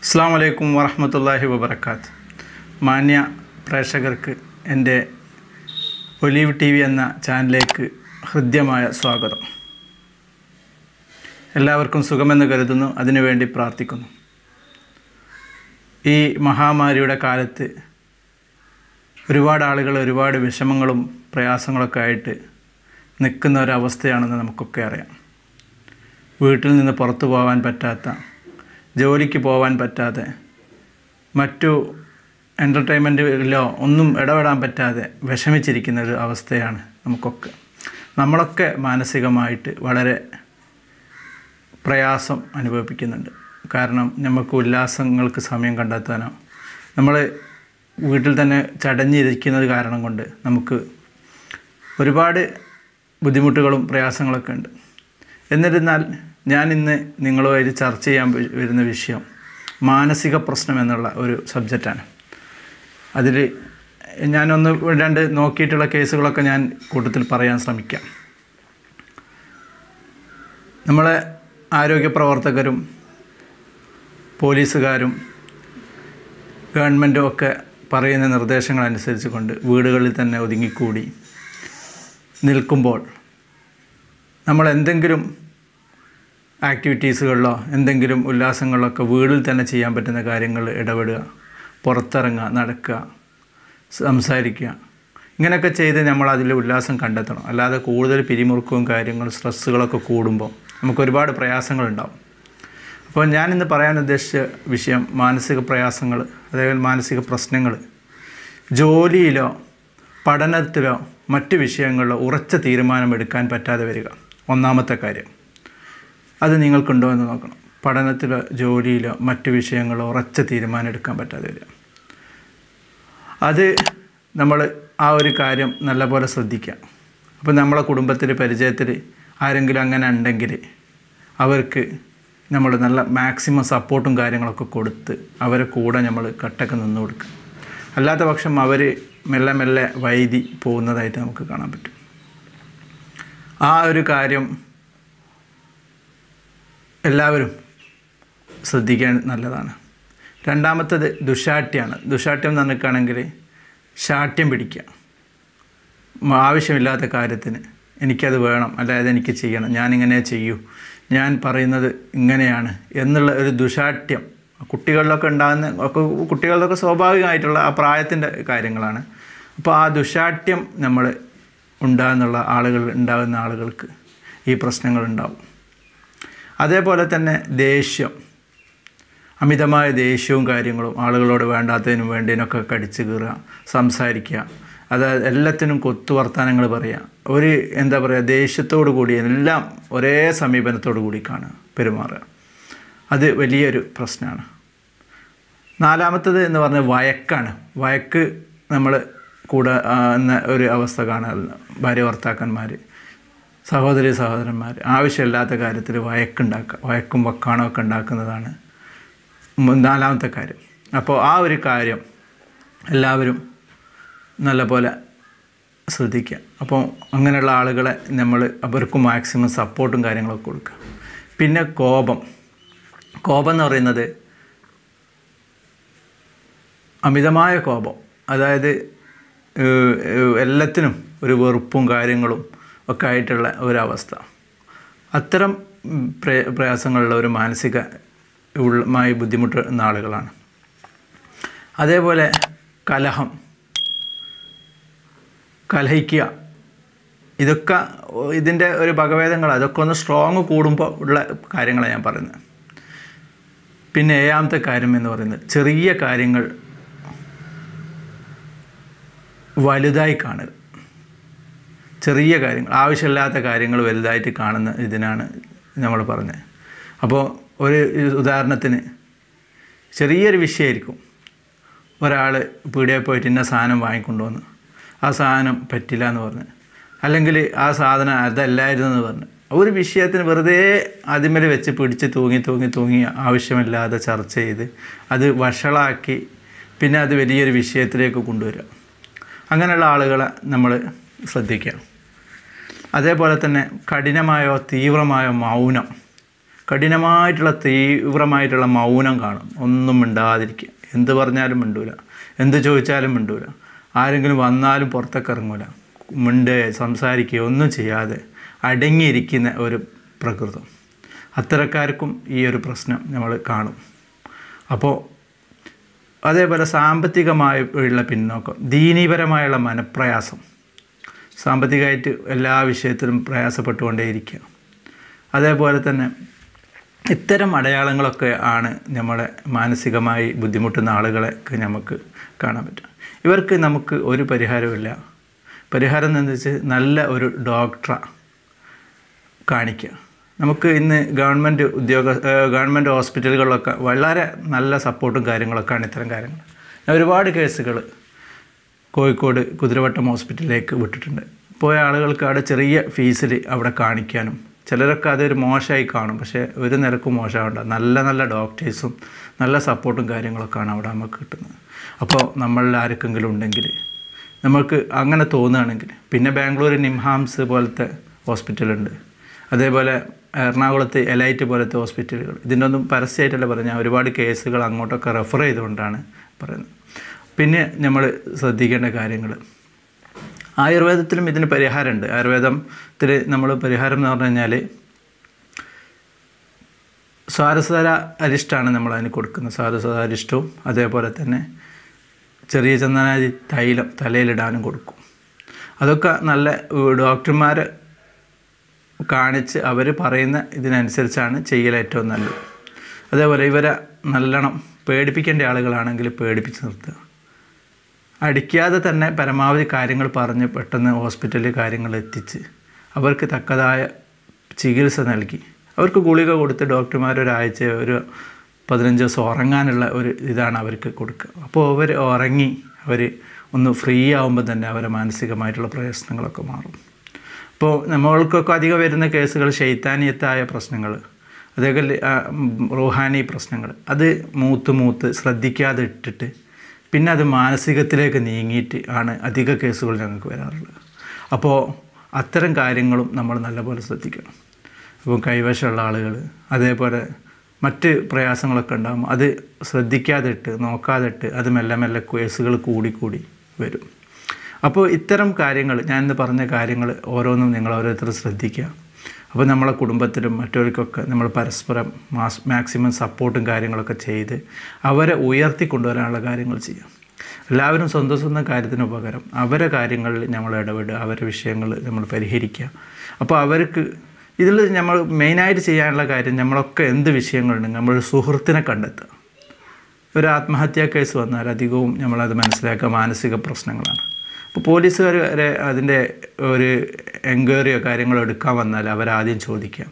അസ്സാം വലൈക്കും വറഹമത്തല്ലാഹി വബർക്കാത്ത് മാന്യ പ്രേക്ഷകർക്ക് എൻ്റെ ഒലീവ് ടി വി എന്ന ചാനലിലേക്ക് ഹൃദ്യമായ സ്വാഗതം എല്ലാവർക്കും സുഖമെന്ന് കരുതുന്നു അതിനുവേണ്ടി പ്രാർത്ഥിക്കുന്നു ഈ മഹാമാരിയുടെ കാലത്ത് ഒരുപാട് ആളുകൾ ഒരുപാട് വിഷമങ്ങളും പ്രയാസങ്ങളൊക്കെ ആയിട്ട് നിൽക്കുന്ന ഒരവസ്ഥയാണെന്ന് നമുക്കൊക്കെ അറിയാം വീട്ടിൽ നിന്ന് പുറത്തു പോകാൻ പറ്റാത്ത ജോലിക്ക് പോകാൻ പറ്റാതെ മറ്റു എൻ്റർടൈൻമെൻറ്റിലോ ഒന്നും ഇടപെടാൻ പറ്റാതെ വിഷമിച്ചിരിക്കുന്ന ഒരു അവസ്ഥയാണ് നമുക്കൊക്കെ നമ്മളൊക്കെ മാനസികമായിട്ട് വളരെ പ്രയാസം അനുഭവിപ്പിക്കുന്നുണ്ട് കാരണം നമുക്ക് ഉല്ലാസങ്ങൾക്ക് സമയം കണ്ടെത്താനോ നമ്മൾ വീട്ടിൽ തന്നെ ചടഞ്ഞിരിക്കുന്നത് കാരണം കൊണ്ട് നമുക്ക് ഒരുപാട് ബുദ്ധിമുട്ടുകളും പ്രയാസങ്ങളൊക്കെ ഉണ്ട് എന്നിരുന്നാൽ ഞാൻ ഇന്ന് നിങ്ങളുമായിട്ട് ചർച്ച ചെയ്യാൻ വ- വരുന്ന വിഷയം മാനസിക പ്രശ്നം എന്നുള്ള ഒരു സബ്ജക്റ്റാണ് അതിൽ ഞാനൊന്ന് രണ്ട് നോക്കിയിട്ടുള്ള കേസുകളൊക്കെ ഞാൻ കൂട്ടത്തിൽ പറയാൻ ശ്രമിക്കാം നമ്മളെ ആരോഗ്യ പ്രവർത്തകരും പോലീസുകാരും ഗവൺമെൻറ്റും ഒക്കെ പറയുന്ന നിർദ്ദേശങ്ങൾ അനുസരിച്ച് കൊണ്ട് വീടുകളിൽ തന്നെ ഒതുങ്ങിക്കൂടി നിൽക്കുമ്പോൾ നമ്മൾ എന്തെങ്കിലും ആക്ടിവിറ്റീസുകളിലോ എന്തെങ്കിലും ഉല്ലാസങ്ങളിലൊക്കെ വീട്ടിൽ തന്നെ ചെയ്യാൻ പറ്റുന്ന കാര്യങ്ങൾ ഇടപെടുക പുറത്തിറങ്ങുക നടക്കുക സംസാരിക്കുക ഇങ്ങനെയൊക്കെ ചെയ്ത് നമ്മൾ അതിൽ ഉല്ലാസം കണ്ടെത്തണം അല്ലാതെ കൂടുതൽ പിരിമുറുക്കവും കാര്യങ്ങളും സ്ട്രെസ്സുകളൊക്കെ കൂടുമ്പോൾ നമുക്ക് ഒരുപാട് പ്രയാസങ്ങളുണ്ടാവും അപ്പോൾ ഞാനിന്ന് പറയാൻ ഉദ്ദേശിച്ച വിഷയം മാനസിക പ്രയാസങ്ങൾ അതേപോലെ മാനസിക പ്രശ്നങ്ങൾ ജോലിയിലോ പഠനത്തിലോ മറ്റു വിഷയങ്ങളിലോ ഉറച്ച തീരുമാനമെടുക്കാൻ പറ്റാതെ വരിക ഒന്നാമത്തെ കാര്യം അത് നിങ്ങൾക്കുണ്ടോ എന്ന് നോക്കണം പഠനത്തിലോ ജോലിയിലോ മറ്റു വിഷയങ്ങളോ ഉറച്ച തീരുമാനം എടുക്കാൻ പറ്റാതെ വരിക അത് നമ്മൾ ആ ഒരു കാര്യം നല്ലപോലെ ശ്രദ്ധിക്കുക അപ്പോൾ നമ്മളെ കുടുംബത്തിൽ പരിചയത്തിൽ ആരെങ്കിലും അങ്ങനെ ഉണ്ടെങ്കിൽ അവർക്ക് നമ്മൾ നല്ല മാക്സിമം സപ്പോർട്ടും കാര്യങ്ങളൊക്കെ കൊടുത്ത് അവരെ കൂടെ നമ്മൾ കട്ടൊക്കെ നിന്ന് കൊടുക്കുക അല്ലാത്ത പക്ഷം അവർ മെല്ലെ മെല്ലെ വൈദി പോകുന്നതായിട്ട് നമുക്ക് കാണാൻ പറ്റും ആ ഒരു കാര്യം എല്ലാവരും ശ്രദ്ധിക്കാൻ നല്ലതാണ് രണ്ടാമത്തത് ദുശാഠ്യമാണ് ദുശാഠ്യം എന്ന് പറഞ്ഞിട്ടാണെങ്കിൽ ശാഠ്യം പിടിക്കുക മ- ആവശ്യമില്ലാത്ത കാര്യത്തിന് എനിക്കത് വേണം അല്ലാതെ എനിക്ക് ചെയ്യണം ഞാനിങ്ങനെ ചെയ്യൂ ഞാൻ പറയുന്നത് ഇങ്ങനെയാണ് എന്നുള്ള ഒരു ദുശാഠ്യം കുട്ടികളിലൊക്കെ ഉണ്ടാകുന്ന ഒക്കെ കുട്ടികളിലൊക്കെ സ്വാഭാവികമായിട്ടുള്ള ആ പ്രായത്തിൻ്റെ കാര്യങ്ങളാണ് അപ്പോൾ ആ ദുശാഠ്യം നമ്മൾ ഉണ്ടാകുന്നുള്ള ആളുകൾ ഉണ്ടാകുന്ന ആളുകൾക്ക് ഈ പ്രശ്നങ്ങൾ ഉണ്ടാവും അതേപോലെ തന്നെ ദേഷ്യം അമിതമായ ദേഷ്യവും കാര്യങ്ങളും ആളുകളോട് വേണ്ടാത്തതിനും വേണ്ടതിനൊക്കെ കടിച്ചു കീറുക സംസാരിക്കുക അതായത് എല്ലാത്തിനും കൊത്തു വർത്തമാനങ്ങൾ പറയുക ഒരു എന്താ പറയുക ദേഷ്യത്തോടു കൂടി എല്ലാം ഒരേ സമീപനത്തോടു കൂടി കാണുക പെരുമാറുക അത് വലിയൊരു പ്രശ്നമാണ് നാലാമത്തത് എന്ന് പറഞ്ഞാൽ വയക്കാണ് വയക്ക് നമ്മൾ കൂടെ ആ, എന്ന ഒരു അവസ്ഥ കാണാറുണ്ട് ഭാര്യ ഭർത്താക്കന്മാർ സഹോദരി സഹോദരന്മാർ ആവശ്യമില്ലാത്ത കാര്യത്തിൽ വയക്കുണ്ടാക്കുക വയക്കും വക്കാണോ ഒക്കെ ഉണ്ടാക്കുന്നതാണ് മു- നാലാമത്തെ കാര്യം അപ്പോൾ ആ ഒരു കാര്യം എല്ലാവരും നല്ലപോലെ ശ്രദ്ധിക്കുക അപ്പോൾ അങ്ങനെയുള്ള ആളുകളെ നമ്മൾ അവർക്ക് മാക്സിമം സപ്പോർട്ടും കാര്യങ്ങളൊക്കെ കൊടുക്കുക പിന്നെ കോപം കോപം എന്ന് പറയുന്നത് അമിതമായ കോപം അതായത് ഏഹ്, ഏഹ്, എല്ലാത്തിനും ഒരു വെറുപ്പും കാര്യങ്ങളും ഒക്കെ ആയിട്ടുള്ള ഒരവസ്ഥ അത്തരം ഉം, പ്രയ- പ്രയാസങ്ങളുള്ള ഒരു മാനസിക മായി ബുദ്ധിമുട്ടുന്ന ആളുകളാണ് അതേപോലെ കലഹം കലഹിക്കുക ഇതൊക്കെ ഇതിൻ്റെ ഒരു ഭഗവേദങ്ങൾ അതൊക്കെ ഒന്ന് സ്ട്രോങ് കൂടുമ്പോൾ ഉള്ള കാര്യങ്ങളാണ് ഞാൻ പറയുന്നത് പിന്നെ ഏഴാമത്തെ കാര്യം എന്ന് പറയുന്നത് ചെറിയ കാര്യങ്ങൾ വലുതായി കാണുക ചെറിയ കാര്യങ്ങൾ ആവശ്യമില്ലാത്ത കാര്യങ്ങൾ വലുതായിട്ട് കാണുന്ന ഇതിനാണ് നമ്മൾ പറഞ്ഞത് അപ്പോൾ ഒരു ഉദാഹരണത്തിന് ചെറിയൊരു വിഷയമായിരിക്കും ഒരാൾ പീടികയിൽ പോയിട്ട് ഇന്ന സാധനം വാങ്ങിക്കൊണ്ടുവന്ന് ആ സാധനം പറ്റില്ല എന്ന് പറഞ്ഞ് അല്ലെങ്കിൽ ആ സാധനം അതല്ലായിരുന്നു എന്ന് പറഞ്ഞ് ഒരു വിഷയത്തിന് വെറുതെ അതിന്മേൽ വെച്ച് പിടിച്ച് തൂങ്ങി തൂങ്ങി തൂങ്ങി ആവശ്യമില്ലാതെ ചർച്ച ചെയ്ത് അത് വഷളാക്കി പിന്നെ അത് വലിയൊരു വിഷയത്തിലേക്ക് കൊണ്ടുവരിക അങ്ങനെയുള്ള ആളുകളെ നമ്മൾ ശ്രദ്ധിക്കുക അതേപോലെ തന്നെ കഠിനമായോ തീവ്രമായോ മൗനം കഠിനമായിട്ടുള്ള തീവ്രമായിട്ടുള്ള മൗനം കാണും ഒന്നും മിണ്ടാതിരിക്കുക എന്ത് പറഞ്ഞാലും മിണ്ടൂല എന്ത് ചോദിച്ചാലും മിണ്ടൂല ആരെങ്കിലും വന്നാലും പുറത്തേക്ക് ഇറങ്ങൂല മിണ്ട് സംസാരിക്കുകയോ ഒന്നും ചെയ്യാതെ അടങ്ങിയിരിക്കുന്ന ഒരു പ്രകൃതം അത്തരക്കാർക്കും ഈ ഒരു പ്രശ്നം നമ്മൾ കാണും അപ്പോൾ അതേപോലെ സാമ്പത്തികമായി ഉള്ള പിന്നോക്കം ദീനീപരമായുള്ള മനപ്രയാസം സാമ്പത്തികമായിട്ട് എല്ലാ വിഷയത്തിലും പ്രയാസപ്പെട്ടുകൊണ്ടേയിരിക്കുക അതേപോലെ തന്നെ ഇത്തരം അടയാളങ്ങളൊക്കെ ആണ് നമ്മളെ മാനസികമായി ബുദ്ധിമുട്ടുന്ന ആളുകളെയൊക്കെ നമുക്ക് കാണാൻ പറ്റും ഇവർക്ക് നമുക്ക് ഒരു പരിഹാരമില്ല പരിഹാരം എന്ന് വെച്ചാൽ നല്ല ഒരു ഡോക്ടറെ കാണിക്കുക നമുക്ക് ഇന്ന് ഗവൺമെൻറ് ഉദ്യോഗ ഏഹ് ഗവൺമെൻറ് ഹോസ്പിറ്റലുകളിലൊക്കെ വളരെ നല്ല സപ്പോർട്ടും കാര്യങ്ങളൊക്കെയാണ് ഇത്തരം കാര്യങ്ങൾ ഞാൻ ഒരുപാട് കേസുകൾ കോഴിക്കോട് കുതിരവട്ടം ഹോസ്പിറ്റലിലേക്ക് വിട്ടിട്ടുണ്ട് പോയ ആളുകൾക്ക് അവിടെ ചെറിയ ഫീസിൽ അവിടെ കാണിക്കാനും ചിലരൊക്കെ അതൊരു മോശമായി കാണും പക്ഷേ ഒരു നിരക്കും മോശമാവണ്ട നല്ല നല്ല ഡോക്ടേഴ്സും നല്ല സപ്പോർട്ടും കാര്യങ്ങളൊക്കെയാണ് അവിടെ നമുക്ക് കിട്ടുന്നത് അപ്പോൾ നമ്മളിൽ ആർക്കെങ്കിലും ഉണ്ടെങ്കിൽ നമുക്ക് അങ്ങനെ തോന്നുകയാണെങ്കിൽ പിന്നെ ബാംഗ്ലൂർ നിംഹാംസ് പോലത്തെ ഹോസ്പിറ്റലുണ്ട് അതേപോലെ എറണാകുളത്ത് എലൈറ്റ് പോലത്തെ ഹോസ്പിറ്റലുകൾ ഇതിൻ്റെ ഒന്നും പരസ്യമായിട്ടല്ല പറഞ്ഞാൽ ഒരുപാട് കേസുകൾ അങ്ങോട്ടൊക്കെ റെഫർ ചെയ്തുകൊണ്ടാണ് പറയുന്നത് പിന്നെ നമ്മൾ ശ്രദ്ധിക്കേണ്ട കാര്യങ്ങൾ ആയുർവേദത്തിലും ഇതിന് പരിഹാരമുണ്ട് ആയുർവേദത്തിൽ നമ്മൾ പരിഹാരം എന്ന് പറഞ്ഞു കഴിഞ്ഞാൽ സ്വാരസ്വര അരിഷ്ടമാണ് നമ്മൾ അതിന് കൊടുക്കുന്നത് സ്വാരസ്വര അരിഷ്ടവും അതേപോലെ തന്നെ ചെറിയ ചന്ദനാരി തൈലം തലയിലിടാനും കൊടുക്കും അതൊക്കെ നല്ല ഡോക്ടർമാർ കാണിച്ച് അവർ പറയുന്ന ഇതിനനുസരിച്ചാണ് ചെയ്യൽ ഏറ്റവും നല്ലത് അതേപോലെ ഇവരെ നല്ലോണം പേടിപ്പിക്കേണ്ട ആളുകളാണെങ്കിൽ പേടിപ്പിച്ച് നിർത്തുക അടിക്കാതെ തന്നെ പരമാവധി കാര്യങ്ങൾ പറഞ്ഞ് പെട്ടെന്ന് ഹോസ്പിറ്റലിൽ കാര്യങ്ങൾ എത്തിച്ച് അവർക്ക് തക്കതായ ചികിത്സ നൽകി അവർക്ക് ഗുളിക കൊടുത്ത് ഡോക്ടർമാർ ഒരാഴ്ച ഒരു പതിനഞ്ച് ദിവസം ഉറങ്ങാനുള്ള ഒരു ഇതാണ് അവർക്ക് കൊടുക്കുക അപ്പോൾ അവർ ഉറങ്ങി അവർ ഒന്ന് ഫ്രീ ആകുമ്പോൾ തന്നെ അവരെ മാനസികമായിട്ടുള്ള പ്രശ്നങ്ങളൊക്കെ മാറും ഇപ്പോൾ നമ്മൾക്കൊക്കെ അധികം വരുന്ന കേസുകൾ ശൈത്താനിയത്തായ പ്രശ്നങ്ങൾ അതേപോലെ ആ, ഉം, റൂഹാനി പ്രശ്നങ്ങൾ അത് മൂത്ത് മൂത്ത് ശ്രദ്ധിക്കാതെ ഇട്ടിട്ട് പിന്നെ അത് മാനസികത്തിലേക്ക് നീങ്ങിയിട്ട് ആണ് അധിക കേസുകൾ ഞങ്ങൾക്ക് വരാറുള്ളത് അപ്പോൾ അത്തരം കാര്യങ്ങളും നമ്മൾ നല്ലപോലെ ശ്രദ്ധിക്കണം അപ്പോൾ കൈവശമുള്ള ആളുകൾ അതേപോലെ മറ്റ് പ്രയാസങ്ങളൊക്കെ ഉണ്ടാകും അത് ശ്രദ്ധിക്കാതെ ഇട്ട് നോക്കാതെ ഇട്ട് അത് മെല്ലെ മെല്ലെ കേസുകൾ കൂടിക്കൂടി വരും അപ്പോൾ ഇത്തരം കാര്യങ്ങൾ ഞാൻ ഇന്ന് പറഞ്ഞ കാര്യങ്ങൾ ഓരോന്നും നിങ്ങൾ ഓരോരുത്തർ ശ്രദ്ധിക്കുക അപ്പോൾ നമ്മളെ കുടുംബത്തിലും മറ്റവർക്കൊക്കെ നമ്മൾ പരസ്പരം മാസ് മാക്സിമം സപ്പോർട്ടും കാര്യങ്ങളൊക്കെ ചെയ്ത് അവരെ ഉയർത്തി കൊണ്ടുവരാനുള്ള കാര്യങ്ങൾ ചെയ്യാം എല്ലാവരും സ്വന്തം സ്വന്തം കാര്യത്തിന് ഉപകാരം അവരെ കാര്യങ്ങളിൽ നമ്മൾ ഇടപെടുക അവരെ വിഷയങ്ങൾ നമ്മൾ പരിഹരിക്കുക അപ്പോൾ അവർക്ക് ഇതിൽ നമ്മൾ മെയിനായിട്ട് ചെയ്യാനുള്ള കാര്യം നമ്മളൊക്കെ എന്ത് വിഷയങ്ങളുണ്ടെങ്കിൽ നമ്മൾ സുഹൃത്തിനെ കണ്ടെത്തുക ഒരു ആത്മഹത്യാ കേസ് വന്നാൽ അധികവും നമ്മളത് മനസ്സിലാക്കുക മാനസിക പ്രശ്നങ്ങളാണ് അപ്പോൾ പോലീസുകാർ വരെ അതിൻ്റെ ഒരു എൻക്വയറിയോ കാര്യങ്ങളോ എടുക്കാൻ വന്നാൽ അവരാദ്യം ചോദിക്കുക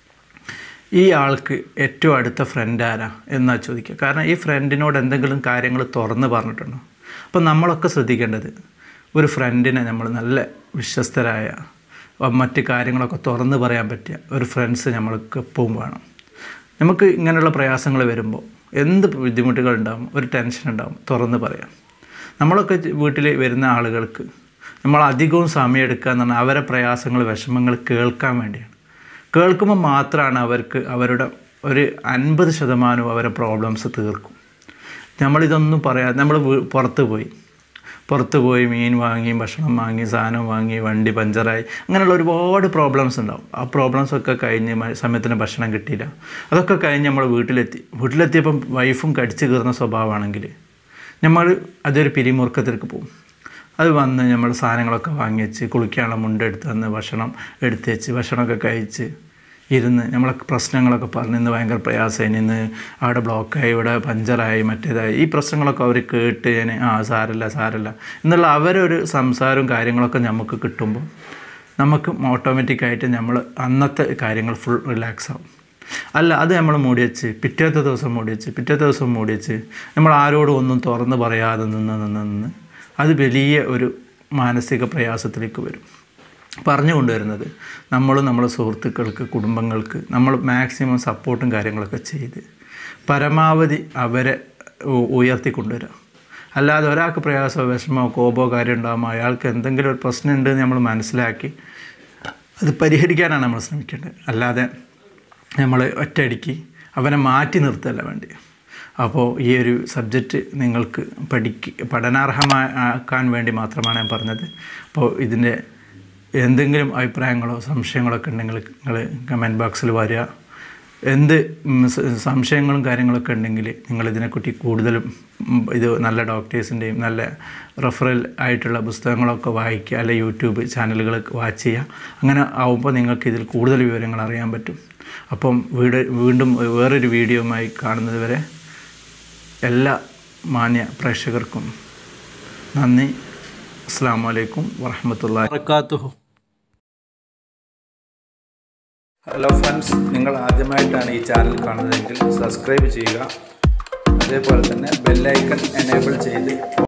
ഈ ആൾക്ക് ഏറ്റവും അടുത്ത ഫ്രണ്ട് ആരാ എന്നാ ചോദിക്കുക കാരണം ഈ ഫ്രണ്ടിനോട് എന്തെങ്കിലും കാര്യങ്ങൾ തുറന്ന് പറഞ്ഞിട്ടുണ്ടോ അപ്പോൾ നമ്മളൊക്കെ ശ്രദ്ധിക്കേണ്ടത് ഒരു ഫ്രണ്ടിനെ നമ്മൾ നല്ല വിശ്വസ്തരായ അഹ് മറ്റ് കാര്യങ്ങളൊക്കെ തുറന്ന് പറയാൻ പറ്റിയ ഒരു ഫ്രണ്ട്സ് നമ്മൾക്ക് എപ്പോഴും വേണം നമുക്ക് ഇങ്ങനെയുള്ള പ്രയാസങ്ങൾ വരുമ്പോൾ എന്ത് ബുദ്ധിമുട്ടുകൾ ഉണ്ടാകും ഒരു ടെൻഷൻ ഉണ്ടാകും തുറന്ന് പറയാം നമ്മളൊക്കെ വീട്ടിൽ വരുന്ന ആളുകൾക്ക് നമ്മൾ അധികവും സമയം എടുക്കുക എന്ന് പറഞ്ഞാൽ അവരെ പ്രയാസങ്ങൾ വിഷമങ്ങൾ കേൾക്കാൻ വേണ്ടിയാണ് കേൾക്കുമ്പോൾ മാത്രമാണ് അവർക്ക് അവരുടെ ഒരു അൻപത് ശതമാനവും അവരെ പ്രോബ്ലംസ് തീർക്കും നമ്മളിതൊന്നും പറയാതെ നമ്മൾ വീ- പുറത്ത് പോയി പുറത്ത് പോയി മീൻ വാങ്ങി ഭക്ഷണം വാങ്ങി സാധനം വാങ്ങി വണ്ടി പഞ്ചറായി അങ്ങനെയുള്ള ഒരുപാട് പ്രോബ്ലംസ് ഉണ്ടാവും ആ പ്രോബ്ലംസ് ഒക്കെ കഴിഞ്ഞ് മ- സമയത്തിന് ഭക്ഷണം കിട്ടിയില്ല അതൊക്കെ കഴിഞ്ഞ് നമ്മൾ വീട്ടിലെത്തി വീട്ടിലെത്തിയപ്പം വൈഫും കടിച്ചു കയറുന്ന സ്വഭാവമാണെങ്കിൽ നമ്മൾ അതൊരു പിരിമുറുക്കത്തിലേക്ക് പോകും അത് വന്ന് നമ്മൾ സാധനങ്ങളൊക്കെ വാങ്ങി വെച്ച് കുളിക്കാനുള്ള മുണ്ടെടുത്ത് തന്ന് ഭക്ഷണം എടുത്ത് വെച്ച് ഭക്ഷണമൊക്കെ കഴിച്ച് ഇരുന്ന് നമ്മളെ പ്രശ്നങ്ങളൊക്കെ പറഞ്ഞ് ഇന്ന് ഭയങ്കര പ്രയാസമായി ഇന്ന് അവിടെ ബ്ലോക്കായി ഇവിടെ പഞ്ചറായി മറ്റേതായി ഈ പ്രശ്നങ്ങളൊക്കെ അവർ കേട്ട് ഞാൻ ആ സാരല്ല സാരല്ല എന്നുള്ള അവരൊരു സംസാരവും കാര്യങ്ങളൊക്കെ നമുക്ക് കിട്ടുമ്പോൾ നമുക്ക് ഓട്ടോമാറ്റിക്കായിട്ട് നമ്മൾ അന്നത്തെ കാര്യങ്ങൾ ഫുൾ റിലാക്സ് ആവും അല്ല അത് നമ്മൾ മൂടി വെച്ച് പിറ്റേത്തെ ദിവസം മൂടി വെച്ച് പിറ്റേത്തെ ദിവസം മൂടി വെച്ച് നമ്മൾ ആരോടും ഒന്നും തുറന്ന് പറയാതെ നിന്ന് നിന്ന് നിന്ന് അത് വലിയ ഒരു മാനസിക പ്രയാസത്തിലേക്ക് വരും പറഞ്ഞു കൊണ്ടുവരുന്നത് നമ്മളും നമ്മുടെ സുഹൃത്തുക്കൾക്ക് കുടുംബങ്ങൾക്ക് നമ്മൾ മാക്സിമം സപ്പോർട്ടും കാര്യങ്ങളൊക്കെ ചെയ്ത് പരമാവധി അവരെ ഉ- ഉയർത്തിക്കൊണ്ടുവരിക അല്ലാതെ ഒരാൾക്ക് പ്രയാസമോ വിഷമോ കോപോ കാര്യം ഉണ്ടാകുമ്പോൾ അയാൾക്ക് എന്തെങ്കിലും ഒരു പ്രശ്നമുണ്ട് എന്ന് നമ്മൾ മനസ്സിലാക്കി അത് പരിഹരിക്കാനാണ് നമ്മൾ ശ്രമിക്കേണ്ടത് അല്ലാതെ നമ്മൾ ഒറ്റയടിക്ക് അവനെ മാറ്റി നിർത്തല്ല വേണ്ടി അപ്പോൾ ഈ ഒരു സബ്ജക്റ്റ് നിങ്ങൾക്ക് പഠിക്ക പഠനാർഹമാക്കാൻ വേണ്ടി മാത്രമാണ് ഞാൻ പറഞ്ഞത് അപ്പോൾ ഇതിൻ്റെ എന്തെങ്കിലും അഭിപ്രായങ്ങളോ സംശയങ്ങളോ ഒക്കെ ഉണ്ടെങ്കിൽ നിങ്ങൾ കമൻറ്റ് ബോക്സിൽ വരിക എന്ത് ഉം, സ- സംശയങ്ങളും കാര്യങ്ങളൊക്കെ ഉണ്ടെങ്കിൽ നിങ്ങൾ ഇതിനെക്കുറിച്ച് കൂടുതലും ഉം, ഇത് നല്ല ഡോക്ടേഴ്സിൻ്റെയും നല്ല റെഫറൽ ആയിട്ടുള്ള പുസ്തകങ്ങളൊക്കെ വായിക്കുക അല്ലെ യൂട്യൂബ് ചാനലുകൾ വാച്ച് ചെയ്യുക അങ്ങനെ ആവുമ്പോൾ നിങ്ങൾക്ക് ഇതിൽ കൂടുതൽ വിവരങ്ങൾ അറിയാൻ പറ്റും അപ്പം വീട് വീണ്ടും വേറൊരു വീഡിയോയുമായി കാണുന്നത് വരെ എല്ലാ മാന്യ പ്രേക്ഷകർക്കും നന്ദി അസ്സാം വലൈക്കും വറഹമത്തല്ലാ വർക്കാത്തുഹു ഹലോ ഫ്രണ്ട്സ് നിങ്ങൾ ആദ്യമായിട്ടാണ് ഈ ചാനൽ കാണുന്നതെങ്കിൽ സബ്സ്ക്രൈബ് ചെയ്യുക അതേപോലെ തന്നെ ബെല്ലൈക്കൺ എനേബിൾ ചെയ്ത്